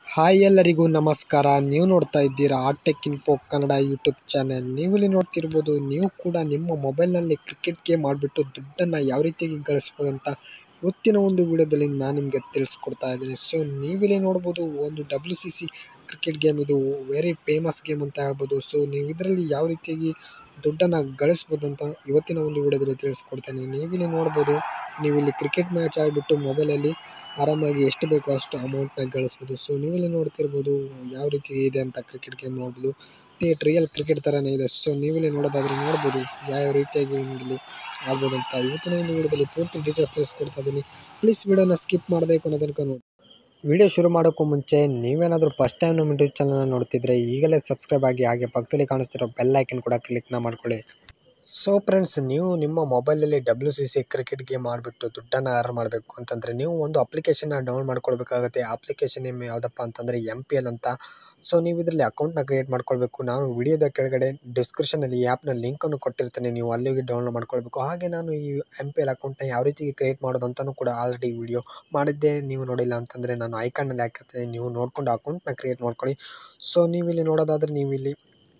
hi ಎಲ್ಲರಿಗೂ ನಮಸ್ಕಾರ ನೀವು ನೋಡ್ತಾ ಇದ್ದೀರಾ A tech info Kannada YouTube channel ನೀವು ಇಲ್ಲಿ ನೋಡ್ತಿರ್ಬೋದು ನೀವು ಕೂಡ ನಿಮ್ಮ ಮೊಬೈಲ್ನಲ್ಲಿ ಕ್ರಿಕೆಟ್ ಗೇಮ್ ಮಾಡಿಬಿಟ್ಟು ದುಡ್ಡನ್ನು ಯಾವ ರೀತಿಯಾಗಿ ಗಳಿಸ್ಬೋದು ಅಂತ ಇವತ್ತಿನ ಒಂದು ವಿಡಿಯೋದಲ್ಲಿ ನಾನು ನಿಮಗೆ ತಿಳಿಸ್ಕೊಡ್ತಾ ಇದ್ದೀನಿ ಸೊ ನೀವಿಲ್ಲಿ ನೋಡ್ಬೋದು ಒಂದು W C C cricket game ಇದು ವೆರಿ ಫೇಮಸ್ ಗೇಮ್ ಅಂತ ಹೇಳ್ಬೋದು ಸೊ ನೀವು ಇದರಲ್ಲಿ ಯಾವ ರೀತಿಯಾಗಿ ದುಡ್ಡನ್ನು ಗಳಿಸ್ಬೋದು ಅಂತ ಇವತ್ತಿನ ಒಂದು ವಿಡಿಯೋದಲ್ಲಿ ತಿಳಿಸ್ಕೊಡ್ತೇನೆ ನೀವಿಲ್ಲಿ ನೋಡ್ಬೋದು ನೀವು ಇಲ್ಲಿ ಕ್ರಿಕೆಟ್ ಮ್ಯಾಚ್ ಆಗಿಬಿಟ್ಟು ಮೊಬೈಲಲ್ಲಿ ಆರಾಮಾಗಿ ಎಷ್ಟು ಬೇಕೋ ಅಷ್ಟು ಅಮೌಂಟ್ನ ಗಳಿಸ್ಬೋದು ಸೊ ನೀವಿಲ್ಲಿ ನೋಡ್ತಿರ್ಬೋದು ಯಾವ ರೀತಿ ಇದೆ ಅಂತ ಕ್ರಿಕೆಟ್ ಗೇಮ್ ನೋಡ್ಬೋದು ಥಿಯೇಟ್ ರಿಯಲ್ ಕ್ರಿಕೆಟ್ ಥರನೇ ಇದೆ ಸೊ ನೀವಿಲ್ಲಿ ನೋಡೋದಾದ್ರೆ ನೋಡ್ಬೋದು ಯಾವ ರೀತಿಯಾಗಿ ನಿಮಗಿಲ್ಲಿ ಆಗ್ಬೋದು ಅಂತ ಇವತ್ತಿನ ಒಂದು ವಿಡಿಯೋದಲ್ಲಿ ಪೂರ್ತಿ ಡೀಟೇಲ್ಸ್ ತಿಳಿಸ್ಕೊಡ್ತಾ ಇದ್ದೀನಿ ಪ್ಲೀಸ್ ವಿಡಿಯೋನ ಸ್ಕಿಪ್ ಮಾಡದೆ ಕೊನೆ ತನಕ ನೋಡಿ ವಿಡಿಯೋ ಶುರು ಮಾಡೋಕ್ಕೂ ಮುಂಚೆ ನೀವೇನಾದರೂ ಫಸ್ಟ್ ಟೈಮ್ ನಮ್ಮ ಯೂಟ್ಯೂಬ್ ಚಾನಲ್ನ ನೋಡ್ತಿದ್ರೆ ಈಗಲೇ ಸಬ್ಸ್ಕ್ರೈಬ್ ಆಗಿ ಹಾಗೆ ಪಕ್ಕದಲ್ಲಿ ಕಾಣಿಸ್ತಿರೋ ಬೆಲ್ ಐಕನ್ ಕೂಡ ಕ್ಲಿಕ್ನ ಮಾಡ್ಕೊಳ್ಳಿ ಸೊ ಫ್ರೆಂಡ್ಸ್ ನೀವು ನಿಮ್ಮ ಮೊಬೈಲಲ್ಲಿ W C C cricket game ಮಾಡಿಬಿಟ್ಟು ದುಡ್ಡನ್ನು ಅರ್ನ್ ಮಾಡಬೇಕು ಅಂತಂದರೆ ನೀವು ಒಂದು ಅಪ್ಲಿಕೇಶನ್ನ ಡೌನ್ಲೋಡ್ ಮಾಡ್ಕೊಳ್ಬೇಕಾಗುತ್ತೆ ಅಪ್ಲಿಕೇಶನ್ ನೇಮ್ ಯಾವುದಪ್ಪ ಅಂತಂದರೆ ಎಮ್ ಪಿ ಎಲ್ ಅಂತ ಸೊ ನೀವು ಇದರಲ್ಲಿ ಅಕೌಂಟ್ನ ಕ್ರಿಯೇಟ್ ಮಾಡ್ಕೊಳ್ಬೇಕು ನಾನು ವಿಡಿಯೋದ ಕೆಳಗಡೆ ಡಿಸ್ಕ್ರಿಪ್ಷನಲ್ಲಿ ಈ ಆ್ಯಪ್ನ ಲಿಂಕನ್ನು ಕೊಟ್ಟಿರ್ತೇನೆ ನೀವು ಅಲ್ಲಿಗೆ ಡೌನ್ಲೋಡ್ ಮಾಡ್ಕೊಳ್ಬೇಕು ಹಾಗೆ ನಾನು ಈ ಎಮ್ ಪಿ ಎಲ್ ಅಕೌಂಟ್ನ ಯಾವ ರೀತಿ ಕ್ರಿಯೇಟ್ ಮಾಡೋದು ಅಂತಲೂ ಕೂಡ ಆಲ್ರೆಡಿ ವಿಡಿಯೋ ಮಾಡಿದ್ದೆ ನೀವು ನೋಡಿಲ್ಲ ಅಂತಂದರೆ ನಾನು ಐಕಾನಲ್ಲಿ ಹಾಕಿರ್ತೇನೆ ನೀವು ನೋಡಿಕೊಂಡು ಅಕೌಂಟ್ನ ಕ್ರಿಯೇಟ್ ಮಾಡ್ಕೊಳ್ಳಿ ಸೊ ನೀವು ಇಲ್ಲಿ ನೋಡೋದಾದರೆ ನೀವು ಇಲ್ಲಿ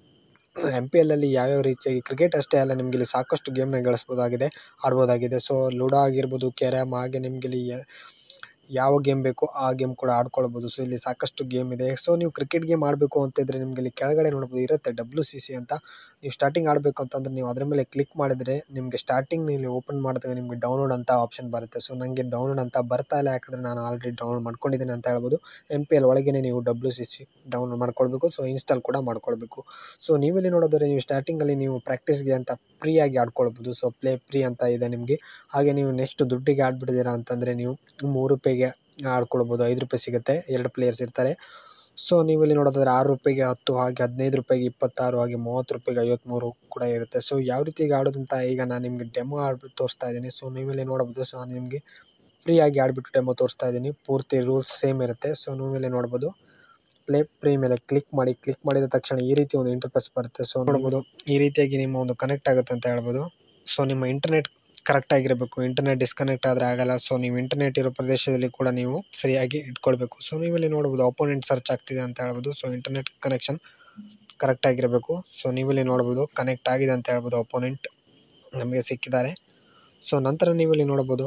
ಎಮ್ ಪಿ ಎಲ್ಲಲ್ಲಿ ಯಾವ್ಯಾವ ರೀತಿಯಾಗಿ ಕ್ರಿಕೆಟ್ ಅಷ್ಟೇ ಅಲ್ಲ ನಿಮಗೆ ಇಲ್ಲಿ ಸಾಕಷ್ಟು ಗೇಮ್ನ ಗಳಿಸ್ಬೋದಾಗಿದೆ ಆಡ್ಬೋದಾಗಿದೆ ಸೊ ಲೂಡೋ ಆಗಿರ್ಬೋದು ಕ್ಯಾರಮ್ ಹಾಗೆ ನಿಮಗೆ ಇಲ್ಲಿ ಯಾವ ಗೇಮ್ ಬೇಕೋ ಆ ಗೇಮ್ ಕೂಡ ಆಡ್ಕೊಳ್ಬೋದು ಸೊ ಇಲ್ಲಿ ಸಾಕಷ್ಟು ಗೇಮ್ ಇದೆ ಸೊ ನೀವು ಕ್ರಿಕೆಟ್ ಗೇಮ್ ಆಡಬೇಕು ಅಂತಿದ್ರೆ ನಿಮಗೆ ಇಲ್ಲಿ ಕೆಳಗಡೆ ನೋಡ್ಬೋದು ಇರುತ್ತೆ ಡಬ್ಲ್ಯೂ ಸಿ ಸಿ ಅಂತ ನೀವು ಸ್ಟಾರ್ಟಿಂಗ್ ಆಡಬೇಕು ಅಂತಂದ್ರೆ ನೀವು ಅದರ ಮೇಲೆ ಕ್ಲಿಕ್ ಮಾಡಿದರೆ ನಿಮಗೆ ಸ್ಟಾರ್ಟಿಂಗ್ ಇಲ್ಲಿ ಓಪನ್ ಮಾಡಿದಾಗ ನಿಮಗೆ ಡೌನ್ಲೋಡ್ ಅಂತ ಆಪ್ಷನ್ ಬರುತ್ತೆ ಸೊ ನನಗೆ ಡೌನ್ಲೋಡ್ ಅಂತ ಬರ್ತಾ ಇಲ್ಲ ಯಾಕಂದರೆ ನಾನು ಆಲ್ರೆಡಿ ಡೌನ್ಲೋಡ್ ಮಾಡ್ಕೊಂಡಿದ್ದೀನಿ ಅಂತ ಹೇಳ್ಬೋದು ಎಮ್ ಪಿ ಎಲ್ ಒಳಗೇ ನೀವು ಡಬ್ಲ್ಯೂ ಸಿ ಸಿ ಡೌನ್ಲೋಡ್ ಮಾಡ್ಕೊಳ್ಬೇಕು ಸೊ ಇನ್ಸ್ಟಾಲ್ ಕೂಡ ಮಾಡ್ಕೊಳ್ಬೇಕು ಸೊ ನೀವಿಲ್ಲಿ ನೋಡೋದಾದ್ರೆ ನೀವು ಸ್ಟಾರ್ಟಿಂಗಲ್ಲಿ ನೀವು ಪ್ರಾಕ್ಟೀಸ್ಗೆ ಅಂತ ಫ್ರೀಯಾಗಿ ಆಡ್ಕೊಳ್ಬೋದು ಸೊ ಪ್ಲೇ ಫ್ರೀ ಅಂತ ಇದೆ ನಿಮಗೆ ಹಾಗೆ ನೀವು ನೆಕ್ಸ್ಟ್ ದುಡ್ಡಿಗೆ ಆಡ್ಬಿಟ್ಟಿದ್ದೀರಾ ಅಂತಂದರೆ ನೀವು ಮೂರು ರೂಪಾಯಿಗೆ ಆಡ್ಕೊಳ್ಬೋದು ಐದು ರೂಪಾಯಿ ಸಿಗುತ್ತೆ ಎರಡು ಪ್ಲೇಯರ್ಸ್ ಇರ್ತಾರೆ ಸೊ ನೀವು ಇಲ್ಲಿ ನೋಡೋದಾದ್ರೆ ಆರು ರೂಪಾಯಿಗೆ ಹತ್ತು ಹಾಗೆ ಹದಿನೈದು ರೂಪಾಯಿಗೆ ಇಪ್ಪತ್ತಾರು ಹಾಗೆ ಮೂವತ್ತು ರೂಪಾಯಿಗೆ ಐವತ್ತ್ಮೂರು ಕೂಡ ಇರುತ್ತೆ ಸೊ ಯಾವ ರೀತಿಗೆ ಆಡೋದಂತ ಈಗ ನಾನು ನಿಮಗೆ ಡೆಮೋ ಆಡ್ಬಿಟ್ಟು ತೋರಿಸ್ತಾ ಇದ್ದೀನಿ ಸೊ ನೀವಿಲ್ಲಿ ನೋಡ್ಬೋದು ಸೊ ನಾನು ನಿಮಗೆ ಫ್ರೀಯಾಗಿ ಆಡಿಬಿಟ್ಟು ಡೆಮೋ ತೋರಿಸ್ತಾ ಇದ್ದೀನಿ ಪೂರ್ತಿ ರೂಲ್ಸ್ ಸೇಮ್ ಇರುತ್ತೆ ಸೊ ನೀವಿಲ್ಲಿ ನೋಡ್ಬೋದು ಪ್ಲೇ ಫ್ರೀ ಮೇಲೆ ಕ್ಲಿಕ್ ಮಾಡಿ ಕ್ಲಿಕ್ ಮಾಡಿದ ತಕ್ಷಣ ಈ ರೀತಿ ಒಂದು ಇಂಟರ್ಫೇಸ್ ಬರುತ್ತೆ ಸೊ ನೋಡ್ಬೋದು ಈ ರೀತಿಯಾಗಿ ನಿಮ್ಮ ಒಂದು ಕನೆಕ್ಟ್ ಆಗುತ್ತೆ ಅಂತ ಹೇಳ್ಬೋದು ಸೊ ನಿಮ್ಮ ಇಂಟರ್ನೆಟ್ ಕರೆಕ್ಟ್ ಆಗಿರಬೇಕು ಇಂಟರ್ನೆಟ್ ಡಿಸ್ಕನೆಕ್ಟ್ ಆದರೆ ಆಗಲ್ಲ ಸೊ ನೀವು ಇಂಟರ್ನೆಟ್ ಇರೋ ಪ್ರದೇಶದಲ್ಲಿ ಕೂಡ ನೀವು ಸರಿಯಾಗಿ ಇಟ್ಕೊಳ್ಬೇಕು ಸೊ ನೀವಿಲ್ಲಿ ನೋಡ್ಬೋದು ಅಪೋನೆಂಟ್ ಸರ್ಚ್ ಆಗ್ತಿದೆ ಅಂತ ಹೇಳ್ಬೋದು ಸೊ ಇಂಟರ್ನೆಟ್ ಕನೆಕ್ಷನ್ ಕರೆಕ್ಟ್ ಆಗಿರಬೇಕು ಸೊ ನೀವಿಲ್ಲಿ ನೋಡ್ಬೋದು ಕನೆಕ್ಟ್ ಆಗಿದೆ ಅಂತ ಹೇಳ್ಬೋದು ಅಪೋನೆಂಟ್ ನಮಗೆ ಸಿಕ್ಕಿದ್ದಾರೆ ಸೊ ನಂತರ ನೀವಿಲ್ಲಿ ನೋಡ್ಬೋದು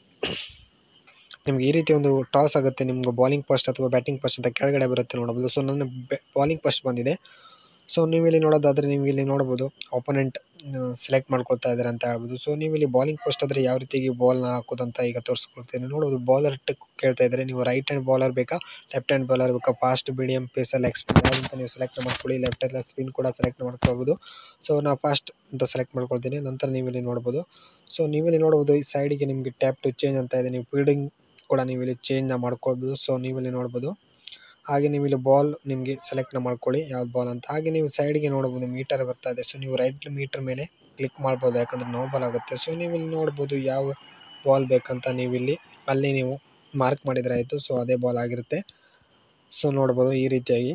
ನಿಮ್ಗೆ ಈ ರೀತಿ ಒಂದು ಟಾಸ್ ಆಗುತ್ತೆ ನಿಮ್ಗೆ ಬಾಲಿಂಗ್ ಫಸ್ಟ್ ಅಥವಾ ಬ್ಯಾಟಿಂಗ್ ಫಸ್ಟ್ ಅಂತ ಕೆಳಗಡೆ ಬರುತ್ತೆ ನೋಡ್ಬೋದು ಸೊ ನನ್ನ ಬಾಲಿಂಗ್ ಫಸ್ಟ್ ಬಂದಿದೆ ಸೊ ನೀವು ಇಲ್ಲಿ ನೋಡೋದಾದರೆ ನೀವು ಇಲ್ಲಿ ನೋಡ್ಬೋದು ಒಪೋನೆಂಟ್ ಸೆಲೆಕ್ಟ್ ಮಾಡ್ಕೊಳ್ತಾ ಇದ್ದಾರೆ ಅಂತ ಹೇಳ್ಬೋದು ಸೊ ನೀವು ಇಲ್ಲಿ ಬಾಲಿಂಗ್ ಫಸ್ಟ್ ಆದರೆ ಯಾವ ರೀತಿಯಾಗಿ ಬಾಲ್ನ ಹಾಕೋದಂತ ಈಗ ತೋರಿಸ್ಕೊಳ್ತೀನಿ ನೋಡ್ಬೋದು ಬಾಲರ್ ಕೇಳ್ತಾ ಇದ್ದಾರೆ ನೀವು ರೈಟ್ ಹ್ಯಾಂಡ್ ಬಾಲರ್ ಬೇಕಾ ಲೆಫ್ಟ್ ಹ್ಯಾಂಡ್ ಬಾಲರ್ ಬೇಕಾ ಫಾಸ್ಟ್ ಮೀಡಿಯಮ್ ಪೇಸಲ್ಲಿ ಎಕ್ಸ್ಪಿನ್ ಅಂತ ನೀವು ಸೆಲೆಕ್ಟ್ ಮಾಡ್ಕೊಳ್ಳಿ ಲೆಫ್ಟ್ ಹ್ಯಾಂಡ್ ಸ್ಪಿನ್ ಕೂಡ ಸೆಲೆಕ್ಟ್ ಮಾಡ್ಕೊಳ್ಬೋದು ಸೊ ನಾವು ಫಾಸ್ಟ್ ಅಂತ ಸೆಲೆಕ್ಟ್ ಮಾಡ್ಕೊಳ್ತೀನಿ ನಂತರ ನೀವು ಇಲ್ಲಿ ನೋಡ್ಬೋದು ಸೊ ನೀವಿಲ್ಲಿ ನೋಡ್ಬೋದು ಈ ಸೈಡಿಗೆ ನಿಮಗೆ ಟ್ಯಾಪ್ ಟು ಚೇಂಜ್ ಅಂತ ಇದೆ ನೀವು ಫೀಲ್ಡಿಂಗ್ ಕೂಡ ನೀವು ಇಲ್ಲಿ ಚೇಂಜ್ನ ಮಾಡ್ಕೊಳ್ಬೋದು ಸೊ ನೀವಿಲ್ಲಿ ನೋಡ್ಬೋದು ಹಾಗೆ ನೀವು ಇಲ್ಲಿ ಬಾಲ್ ನಿಮಗೆ ಸೆಲೆಕ್ಟ್ನ ಮಾಡ್ಕೊಳ್ಳಿ ಯಾವ್ದು ಬಾಲ್ ಅಂತ ಹಾಗೆ ನೀವು ಸೈಡ್ಗೆ ನೋಡ್ಬೋದು ಮೀಟರ್ ಬರ್ತಾ ಇದೆ ಸೊ ನೀವು ರೈಟ್ ಮೀಟರ್ ಮೇಲೆ ಕ್ಲಿಕ್ ಮಾಡ್ಬೋದು ಯಾಕಂದರೆ ನೋ ಬಾಲ್ ಆಗುತ್ತೆ ಸೊ ನೀವು ಇಲ್ಲಿ ನೋಡ್ಬೋದು ಯಾವ ಬಾಲ್ ಬೇಕಂತ ನೀವಿಲ್ಲಿ ಅಲ್ಲಿ ನೀವು ಮಾರ್ಕ್ ಮಾಡಿದರೆ ಆಯಿತು ಸೊ ಅದೇ ಬಾಲ್ ಆಗಿರುತ್ತೆ ಸೊ ನೋಡ್ಬೋದು ಈ ರೀತಿಯಾಗಿ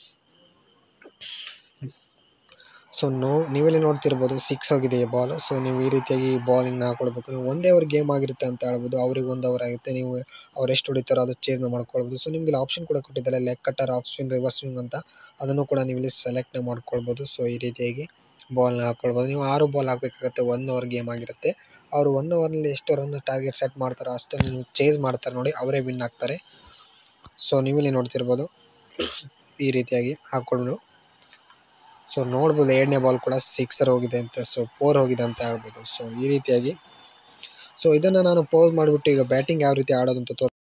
ಸೊ ನೋ ನೀವೆಲ್ಲಿ ನೋಡ್ತಿರ್ಬೋದು ಸಿಕ್ಸ್ ಹೋಗಿದೆ ಈ ಬಾಲ್ ಸೊ ನೀವು ಈ ರೀತಿಯಾಗಿ ಬಾಲಿಂಗ್ನ ಹಾಕೊಳ್ಬೇಕು ನೀವು ಒಂದೇ ಅವ್ರ ಗೇಮ್ ಆಗಿರುತ್ತೆ ಅಂತ ಹೇಳ್ಬೋದು ಅವ್ರಿಗೆ ಒಂದು ಅವರ್ ಆಗುತ್ತೆ ನೀವು ಅವ್ರು ಎಷ್ಟು ಹೊಡಿತಾರೋ ಅದು ಚೇಂಜ್ನ ಮಾಡ್ಕೊಳ್ಬೋದು ಸೊ ನಿಮಗೆ ಆಪ್ಷನ್ ಕೂಡ ಕೊಟ್ಟಿದ್ದಾರೆ leg cutter off swing reverse swing ಅಂತ ಅದನ್ನು ಕೂಡ ನೀವು ಇಲ್ಲಿ ಸೆಲೆಕ್ಟ್ನ ಮಾಡ್ಕೊಳ್ಬೋದು ಸೊ ಈ ರೀತಿಯಾಗಿ ಬಾಲ್ನ ಹಾಕ್ಕೊಳ್ಬೋದು ನೀವು ಆರು ಬಾಲ್ ಹಾಕಬೇಕಾಗುತ್ತೆ ಒನ್ ಅವರ್ ಗೇಮ್ ಆಗಿರುತ್ತೆ ಅವರು ಒನ್ ಅವರ್ನಲ್ಲಿ ಎಷ್ಟು ರನ್ ಟಾರ್ಗೆಟ್ ಸೆಟ್ ಮಾಡ್ತಾರೋ ಅಷ್ಟು ನೀವು ಚೇಸ್ ಮಾಡ್ತಾರೆ ನೋಡಿ ಅವರೇ ವಿನ್ ಆಗ್ತಾರೆ ಸೊ ನೀವಿಲ್ಲಿ ನೋಡ್ತಿರ್ಬೋದು ಈ ರೀತಿಯಾಗಿ ಹಾಕ್ಕೊಂಡು ಸೊ ನೋಡ್ಬೋದು ಎರಡನೇ ಬಾಲ್ ಕೂಡ ಸಿಕ್ಸರ್ ಹೋಗಿದೆ ಅಂತ ಸೊ ಫೋರ್ ಹೋಗಿದೆ ಅಂತ ಹೇಳ್ಬೋದು ಸೊ ಈ ರೀತಿಯಾಗಿ ಸೊ ಇದನ್ನು ನಾನು ಪೋಸ್ ಮಾಡಿಬಿಟ್ಟು ಈಗ ಬ್ಯಾಟಿಂಗ್ ಯಾವ ರೀತಿ ಆಡೋದು ಅಂತ ತೋರ್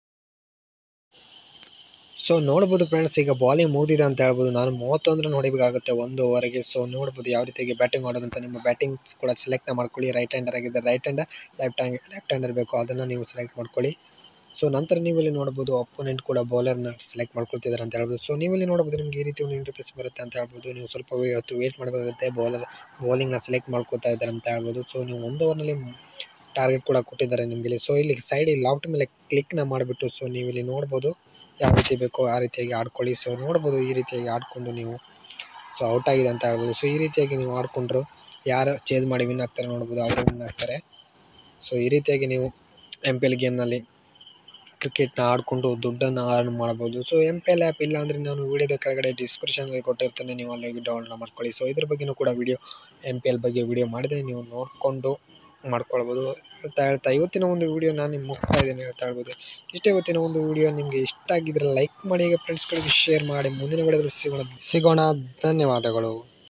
ಸೊ ನೋಡ್ಬೋದು ಫ್ರೆಂಡ್ಸ್ ಈಗ ಬಾಲಿಂಗ್ ಮುಗಿದಿದೆ ಅಂತ ಹೇಳ್ಬೋದು ನಾನು ಮೂವತ್ತೊಂದರನ್ನು ಹೊಡಿಬೇಕಾಗುತ್ತೆ ಒಂದು ಓವರಿಗೆ ಸೊ ನೋಡ್ಬೋದು ಯಾವ ರೀತಿಯಾಗಿ ಬ್ಯಾಟಿಂಗ್ ಆಡೋದಂತ ನಿಮ್ಮ ಬ್ಯಾಟಿಂಗ್ಸ್ ಕೂಡ ಸೆಲೆಕ್ಟ್ನ ಮಾಡ್ಕೊಳ್ಳಿ ರೈಟ್ ಹ್ಯಾಂಡರ್ ಆಗಿದ್ದರೆ right hand left hand left hander ಬೇಕು ಅದನ್ನು ನೀವು ಸೆಲೆಕ್ಟ್ ಮಾಡ್ಕೊಳ್ಳಿ ಸೊ ನಂತರ ನೀವು ಇಲ್ಲಿ ನೋಡ್ಬೋದು ಅಪೋನೆಂಟ್ ಕೂಡ ಬೌಲರ್ನ ಸೆಲೆಕ್ಟ್ ಮಾಡ್ಕೊಳ್ತಿದ್ದಾರೆ ಅಂತ ಹೇಳ್ಬೋದು ಸೊ ನೀವು ಇಲ್ಲಿ ನೋಡ್ಬೋದು ನಿಮಗೆ ಈ ರೀತಿ ಒಂದು ಇಂಟರ್ಫೇಸ್ ಬರುತ್ತೆ ಅಂತ ಹೇಳ್ಬೋದು ನೀವು ಸ್ವಲ್ಪ ಹೊತ್ತು ವೇಟ್ ಮಾಡಬೇಕಾಗುತ್ತೆ ಬೌಲರ್ ಬೌಲಿಂಗ್ನ ಸೆಲೆಕ್ಟ್ ಮಾಡ್ಕೊತಾ ಇದ್ದಾರೆ ಅಂತ ಹೇಳ್ಬೋದು ಸೊ ನೀವು ಒಂದು ಓವರ್ನಲ್ಲಿ ಟಾರ್ಗೆಟ್ ಕೂಡ ಕೊಟ್ಟಿದ್ದಾರೆ ನಿಮಗೆ ಇಲ್ಲಿ ಸೊ ಇಲ್ಲಿ ಸೈಡ್ ಲಾಫ್ಟ್ ಮೇಲೆ ಕ್ಲಿಕ್ನ ಮಾಡಿಬಿಟ್ಟು ಸೊ ನೀವು ಇಲ್ಲಿ ನೋಡ್ಬೋದು ಯಾವ ರೀತಿ ಬೇಕೋ ಆ ರೀತಿಯಾಗಿ ಆಡ್ಕೊಳ್ಳಿ ಸೊ ನೋಡ್ಬೋದು ಈ ರೀತಿಯಾಗಿ ಆಡಿಕೊಂಡು ನೀವು ಸೊ ಔಟ್ ಆಗಿದೆ ಅಂತ ಹೇಳ್ಬೋದು ಸೊ ಈ ರೀತಿಯಾಗಿ ನೀವು ಆಡಿಕೊಂಡ್ರು ಯಾರು ಚೇಂಜ್ ಮಾಡಿ ವಿನ್ ಆಗ್ತಾರೆ ನೋಡ್ಬೋದು ಅವರು ವಿನ್ ಆಗ್ತಾರೆ ಸೊ ಈ ರೀತಿಯಾಗಿ ನೀವು ಎಮ್ ಪಿ ಎಲ್ ಗೇಮ್ನಲ್ಲಿ ಕ್ರಿಕೆಟ್ನ ಆಡಿಕೊಂಡು ದುಡ್ಡನ್ನು ಅರ್ನ್ ಮಾಡ್ಬೋದು so M P L app ಇಲ್ಲ ಅಂದರೆ ನಾನು ವಿಡಿಯೋದ ಕೆಳಗಡೆ ಡಿಸ್ಕ್ರಿಪ್ಷನಲ್ಲಿ ಕೊಟ್ಟಿರ್ತೇನೆ ನೀವು ಅಲ್ಲಿ ಹೋಗಿ ಡೌನ್ಲೋಡ್ ಮಾಡ್ಕೊಳ್ಳಿ ಸೊ ಇದ್ರ ಬಗ್ಗೆಯೂ ಕೂಡ ವಿಡಿಯೋ ಎಂ ಪಿ ಎಲ್ ಬಗ್ಗೆ ವಿಡಿಯೋ ಮಾಡಿದರೆ ನೀವು ನೋಡಿಕೊಂಡು ಮಾಡ್ಕೊಳ್ಬೋದು ಹೇಳ್ತಾ ಹೇಳ್ತಾ ಇವತ್ತಿನ ಒಂದು ವಿಡಿಯೋ ನಾನು ನಿಮ್ಗೆ ಮುಗ್ತಾ ಇದ್ದೀನಿ ಹೇಳ್ತಾ ಹೇಳ್ಬೋದು ಇಷ್ಟೇ ಇವತ್ತಿನ ಒಂದು ವಿಡಿಯೋ ನಿಮಗೆ ಇಷ್ಟ ಆಗಿದ್ರೆ ಲೈಕ್ ಮಾಡಿ ಈಗ ಫ್ರೆಂಡ್ಸ್ಗಳಿಗೆ ಶೇರ್ ಮಾಡಿ ಮುಂದಿನ ವಿಡಿಯೋದಲ್ಲಿ ಸಿಗೋಣ ಸಿಗೋಣ ಧನ್ಯವಾದಗಳು